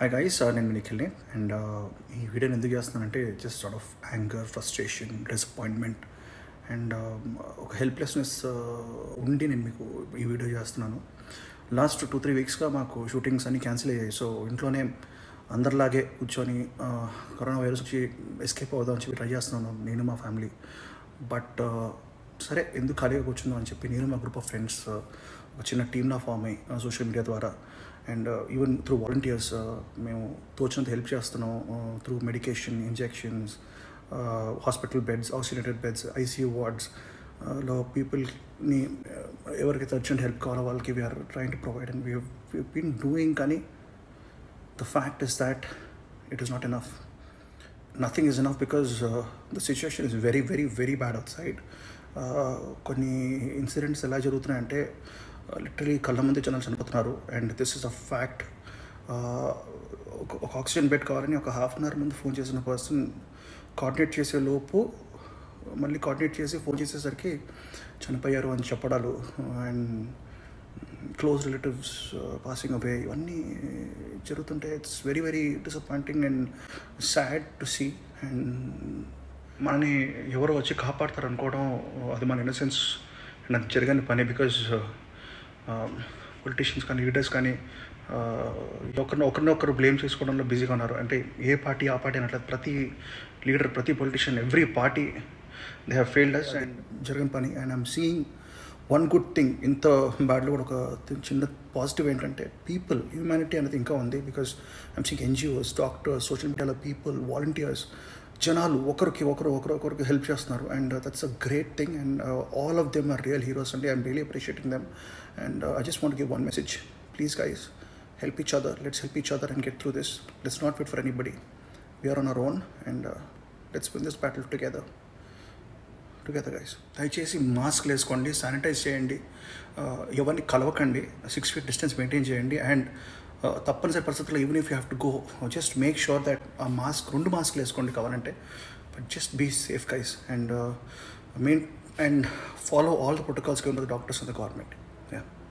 Hi guys నేను నిఖిల్ని and ఈ వీడియోని ఎందుకు చేస్తున్నానంటే just sort of anger frustration disappointment and ఒక హెల్ప్లెస్నెస్ ఉండి నేను మీకు ఈ వీడియో చేస్తున్నాను లాస్ట్ టూ త్రీ వీక్స్గా మాకు షూటింగ్స్ అన్ని క్యాన్సిల్ అయ్యాయి సో ఇంట్లోనే అందరిలాగే కూర్చొని uh, కరోనా వైరస్ వచ్చి ఎస్కేప్ అవుదాం అని చెప్పి ట్రై చేస్తున్నాను నేను మా ఫ్యామిలీ బట్ సరే ఎందుకు ఖాళీగా కూర్చుందాం అని చెప్పి నేను మా గ్రూప్ ఆఫ్ ఫ్రెండ్స్ ఒక చిన్న టీమ్లా ఫామ్ అయ్యి సోషల్ మీడియా ద్వారా అండ్ ఈవెన్ త్రూ వాలంటీర్స్ మేము తోచినంత హెల్ప్ చేస్తున్నాం through medication injections hospital beds oxygenated beds ICU wards లో పీపుల్ని ఎవరికైతే అర్జెంట్ హెల్ప్ కావాలో వాళ్ళకి we're trying to provide and we been doing కానీ the fact is that it is not enough. Nothing is enough because uh, the situation is very, very, very bad outside. Uh, కొన్ని incidents ఎలా జరుగుతున్నాయంటే literally కళ్ళ ముందే జనాలు చనిపోతున్నారు and this is a fact ఒక oxygen bed కావాలని ఒక హాఫ్ అన్ అవర్ ముందు ఫోన్ చేసిన పర్సన్ కోఆర్డినేట్ చేసే లోపు మళ్ళీ కోఆర్డినేట్ చేసి ఫోన్ చేసేసరికి చనిపోయారు అని చెప్పడాలు and close relatives passing away ఇవన్నీ జరుగుతుంటే it's very very disappointing and sad to see and మనని ఎవరో వచ్చి కాపాడతారు అనుకోవడం అది మన ఇన్నసెన్స్ అండ్ అది జరగని పని బికాజ్ పొలిటీషియన్స్ కానీ లీడర్స్ కానీ ఒకరిని ఒకరిని ఒకరు బ్లేమ్ చేసుకోవడంలో బిజీగా ఉన్నారు అంటే ఏ పార్టీ ఆ పార్టీ అనట్లేదు ప్రతి లీడర్ ప్రతి politician every party they have failed us and జరగని పని and I'm seeing one good thing ఇంత బ్యాడ్లో కూడా ఒక చిన్న పాజిటివ్ ఏంటంటే పీపుల్ హ్యూమానిటీ అనేది ఇంకా ఉంది because I'm seeing NGOs doctors social మీడియాలో పీపుల్ వాలంటీర్స్ జనాలు ఒకరికి ఒకరు ఒకరు ఒకరికి హెల్ప్ చేస్తున్నారు and that's a great thing and all of them are real heroes అండి I'm really appreciating them and I just want give one message please guys help each other let's help each other and get through this let's not wait for anybody we are on our own and uh, let's win this battle together together guys దయచేసి mask వేసుకోండి sanitise చేయండి ఎవరిని కలవకండి six feet distance maintain చేయండి and తప్పనిసరి పరిస్థితుల్లో even if you have to go just make sure that ఆ mask రెండు మాస్క్లు వేసుకోండి కావాలంటే but just be safe guys and main and follow all the protocols given by the doctors and the government yeah